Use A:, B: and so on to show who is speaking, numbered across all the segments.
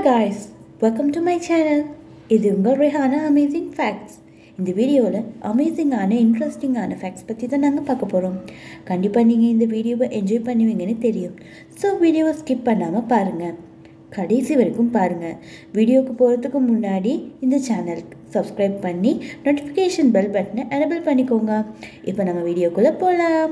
A: guys welcome to my channel இது உங்கள் Rehana amazing facts இந்த வீடியோவில் அமேசிங்கான இன்ட்ரெஸ்டிங்கான ஃபேக்ட்ஸ் பற்றி தான் நாங்கள் பார்க்க போகிறோம் கண்டிப்பாக நீங்கள் இந்த வீடியோவை என்ஜாய் பண்ணுவீங்கன்னு தெரியும் ஸோ வீடியோவை ஸ்கிப் பண்ணாமல் பாருங்கள் கடைசி வரைக்கும் பாருங்கள் வீடியோவுக்கு போகிறதுக்கு முன்னாடி இந்த சேனலுக்கு சப்ஸ்கிரைப் பண்ணி நோட்டிஃபிகேஷன் பெல் பட்டனை எனபிள் பண்ணிக்கோங்க இப்போ நம்ம வீடியோக்குள்ளே போகலாம்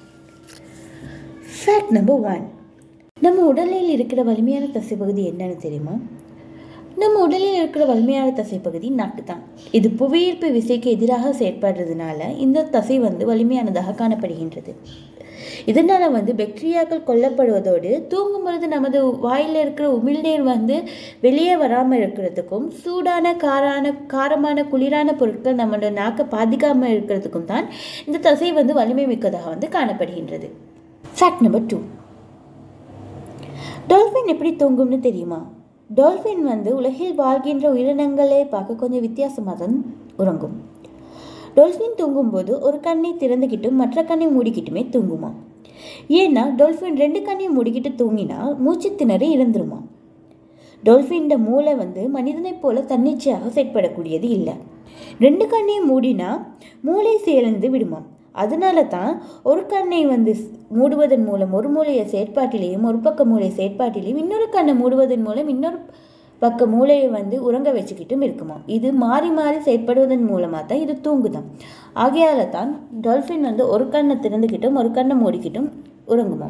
A: ஃபேக்ட் நம்பர் ஒன் நம்ம உடலில் இருக்கிற வலிமையான தசைப்பகுதி என்னன்னு தெரியுமா நம்ம உடலில் இருக்கிற வலிமையான தசைப்பகுதி நாக்கு தான் இது புவியீர்ப்பு விசைக்கு எதிராக செயற்படுறதுனால இந்த தசை வந்து வலிமையானதாக காணப்படுகின்றது இதனால் வந்து பாக்டீரியாக்கள் கொல்லப்படுவதோடு தூங்கும் பொழுது நமது வாயில் இருக்கிற உமிழ்நீர் வந்து வெளியே வராமல் இருக்கிறதுக்கும் சூடான காரான காரமான குளிரான பொருட்கள் நம்மளோட நாக்கை பாதிக்காமல் இருக்கிறதுக்கும் தான் இந்த தசை வந்து வலிமை மிக்கதாக வந்து காணப்படுகின்றது ஃபேக்ட் நம்பர் டூ டால்ஃபின் எப்படி தூங்கும்னு தெரியுமா டால்ஃபின் வந்து உலகில் வாழ்கின்ற உயிரினங்களை பார்க்க கொஞ்சம் வித்தியாசமாக தான் உறங்கும் டால்ஃபின் தூங்கும்போது ஒரு கண்ணை திறந்துக்கிட்டும் மற்ற கண்ணை மூடிக்கிட்டுமே தூங்குமா ஏன்னா டால்ஃபின் ரெண்டு கண்ணையும் மூடிக்கிட்டு தூங்கினா மூச்சு திணறி இறந்துருமா டால்ஃபின் மூளை வந்து மனிதனைப் போல தன்னிச்சையாக செயற்படக்கூடியது இல்லை ரெண்டு கண்ணையும் மூடினா மூளை சேர்ந்து விடுமாம் அதனால தான் ஒரு கண்ணை வந்து மூடுவதன் மூலம் ஒரு மூளையை செயற்பாட்டிலையும் ஒரு பக்க மூளை செயற்பாட்டிலையும் இன்னொரு கண்ணை மூடுவதன் மூலம் இன்னொரு பக்க மூளையை வந்து உறங்க வச்சுக்கிட்டும் இருக்குமா இது மாறி மாறி செயற்படுவதன் மூலமாக தான் இது தூங்குதாம் ஆகையால தான் டால்ஃபின் வந்து ஒரு கண்ணை திறந்துக்கிட்டும் ஒரு கண்ணை மூடிக்கிட்டும் உறங்குமா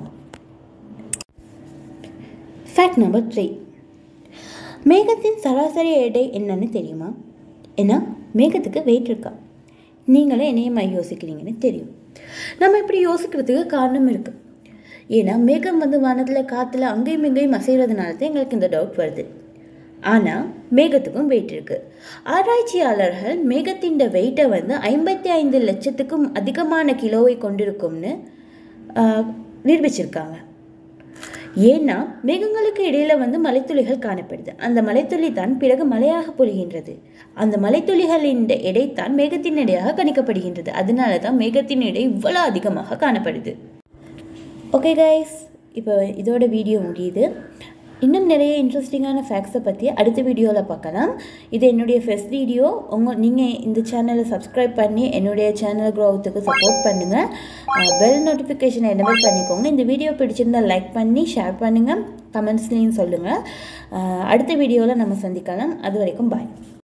A: ஃபேக்ட் நம்பர் த்ரீ மேகத்தின் சராசரி எடை என்னன்னு தெரியுமா ஏன்னா மேகத்துக்கு வெயிட் இருக்கா நீங்களும் என்னையமாக யோசிக்கிறீங்கன்னு தெரியும் நம்ம இப்படி யோசிக்கிறதுக்கு காரணம் இருக்குது ஏன்னா மேகம் வந்து வானத்தில் காற்றுல அங்கேயும் இங்கேயும் அசைகிறதுனால தான் எங்களுக்கு இந்த டவுட் வருது ஆனால் மேகத்துக்கும் வெயிட் இருக்குது ஆராய்ச்சியாளர்கள் மேகத்தின் வெயிட்டை வந்து ஐம்பத்தி ஐந்து லட்சத்துக்கும் அதிகமான கிலோவை கொண்டிருக்கும்னு நிரூபிச்சிருக்காங்க ஏன்னா மேகங்களுக்கு இடையில வந்து மலைத்துளிகள் காணப்படுது அந்த மலைத்துளி தான் பிறகு மலையாக பொழிகின்றது அந்த மலைத்துளிகளின் எடைத்தான் மேகத்தின் எடையாக கணிக்கப்படுகின்றது அதனால தான் மேகத்தின் எடை இவ்வளோ அதிகமாக காணப்படுது ஓகே கைஸ் இப்போ இதோட வீடியோ முடியுது இன்னும் நிறைய இன்ட்ரெஸ்டிங்கான ஃபேக்ட்ஸை பற்றி அடுத்த வீடியோவில் பார்க்கலாம் இது என்னுடைய ஃபஸ்ட் வீடியோ உங்கள் நீங்கள் இந்த சேனலை சப்ஸ்கிரைப் பண்ணி என்னுடைய சேனல் க்ரோத்துக்கு சப்போர்ட் பண்ணுங்கள் பெல் நோட்டிஃபிகேஷனை எனபிள் பண்ணிக்கோங்க இந்த வீடியோ பிடிச்சிருந்தால் லைக் பண்ணி ஷேர் பண்ணுங்கள் கமெண்ட்ஸ்லேயும் சொல்லுங்கள் அடுத்த வீடியோவில் நம்ம சந்திக்கலாம் அது வரைக்கும் பாய்